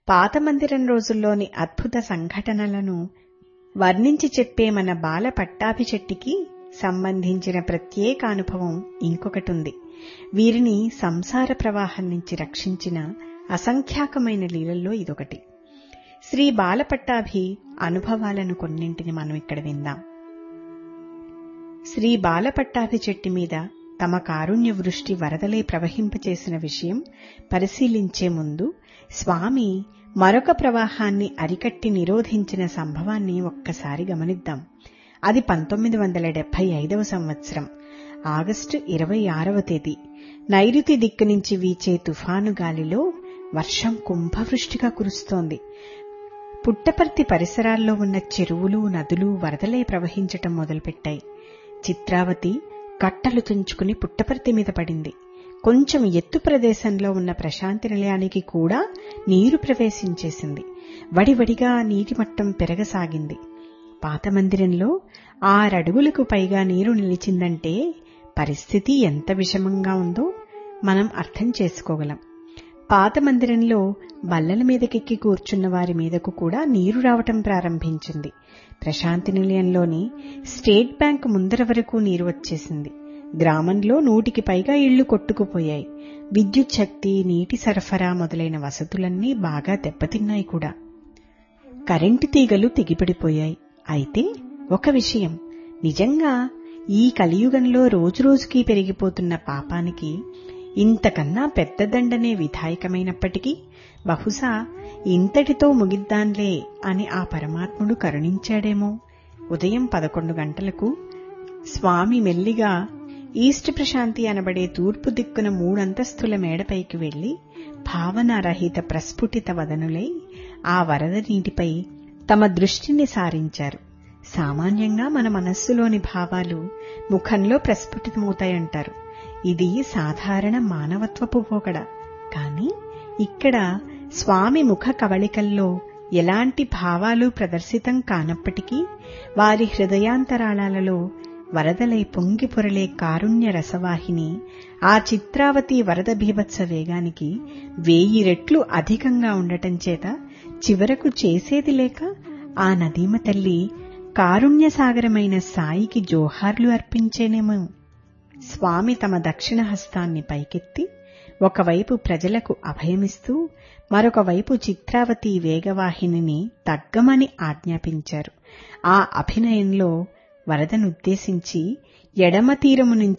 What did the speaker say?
పాత మందిరం రోజుల్లోని అద్భుత సంఘటనలను వర్ణించి చెప్పే మన బాల పట్టాభి చెట్టికి సంబంధించిన ప్రత్యేక అనుభవం ఇంకొకటుంది వీరిని సంసార ప్రవాహం నుంచి రక్షించిన అసంఖ్యాకమైన లీలల్లో ఇదొకటి శ్రీ బాలపట్టాభి అనుభవాలను కొన్నింటిని మనం ఇక్కడ విందాం శ్రీ బాలపట్టాభి చెట్టి మీద తమ కారుణ్య వృష్టి వరదలై ప్రవహింపచేసిన విషయం పరిశీలించే ముందు స్వామి మరొక ప్రవాహాన్ని అరికట్టి నిరోధించిన సంభవాన్ని ఒక్కసారి గమనిద్దాం అది పంతొమ్మిది వందల డెబ్బై ఐదవ సంవత్సరం ఆగస్టు ఇరవై ఆరవ తేదీ నైరుతి దిక్కు నుంచి వీచే తుఫాను గాలిలో వర్షం కుంభవృష్టిగా కురుస్తోంది పుట్టపర్తి పరిసరాల్లో ఉన్న చెరువులు నదులు వరదలై ప్రవహించటం మొదలుపెట్టాయి చిత్రావతి కట్టలు తుంచుకుని పుట్టపర్తి మీద పడింది కొంచెం ఎత్తు ప్రదేశంలో ఉన్న ప్రశాంతి నిలయానికి కూడా నీరు ప్రవేశించేసింది వడివడిగా నీటి మట్టం పెరగసాగింది పాత మందిరంలో ఆరడుగులకు పైగా నీరు నిలిచిందంటే పరిస్థితి ఎంత విషమంగా ఉందో మనం అర్థం చేసుకోగలం పాత మందిరంలో బల్లల మీదకెక్కి కూర్చున్న వారి మీదకు కూడా నీరు రావటం ప్రారంభించింది ప్రశాంతి నిలయంలోని స్టేట్ బ్యాంక్ ముందర వరకు నీరు వచ్చేసింది గ్రామంలో నూటికి పైగా ఇళ్లు కొట్టుకుపోయాయి విద్యుత్ శక్తి నీటి సరఫరా మొదలైన వసతులన్నీ బాగా దెబ్బతిన్నాయి కూడా కరెంటు తీగలు తెగిపడిపోయాయి అయితే ఒక విషయం నిజంగా ఈ కలియుగంలో రోజురోజుకీ పెరిగిపోతున్న పాపానికి ఇంతకన్నా పెద్ద దండనే విధాయకమైనప్పటికీ బహుశా ఇంతటితో ముగిద్దాన్లే అని ఆ పరమాత్ముడు కరుణించాడేమో ఉదయం పదకొండు గంటలకు స్వామి మెల్లిగా ఈస్ట్ ప్రశాంతి అనబడే తూర్పు దిక్కున మూడంతస్తుల మేడపైకి వెళ్లి భావనారహిత ప్రస్ఫుటిత వదనులై ఆ వరద నీటిపై తమ దృష్టిని సారించారు సామాన్యంగా మన మనస్సులోని భావాలు ముఖంలో ప్రస్ఫుటితమవుతాయంటారు ఇది సాధారణ మానవత్వపు పోకడ కాని ఇక్కడ స్వామి ముఖ కవళికల్లో ఎలాంటి భావాలు ప్రదర్శితం కానప్పటికీ వారి హృదయాంతరాళాలలో వరదలై పొంగి పొరలే కారుణ్య రసవాహిని ఆ చిత్రావతి వరద భీభత్స వేగానికి వేయి రెట్లు అధికంగా ఉండటం చేత చివరకు చేసేది లేక ఆ నదీమ తల్లి కారుణ్యసాగరమైన సాయికి జోహార్లు అర్పించేనేమో స్వామి తమ దక్షిణ హస్తాన్ని పైకెత్తి ఒకవైపు ప్రజలకు అభయమిస్తూ మరొక వైపు చిత్రావతి వేగవాహినిని తగ్గమని ఆజ్ఞాపించారు ఆ అభినయంలో వరదనుద్దేశించి ఎడమ తీరము నుంచి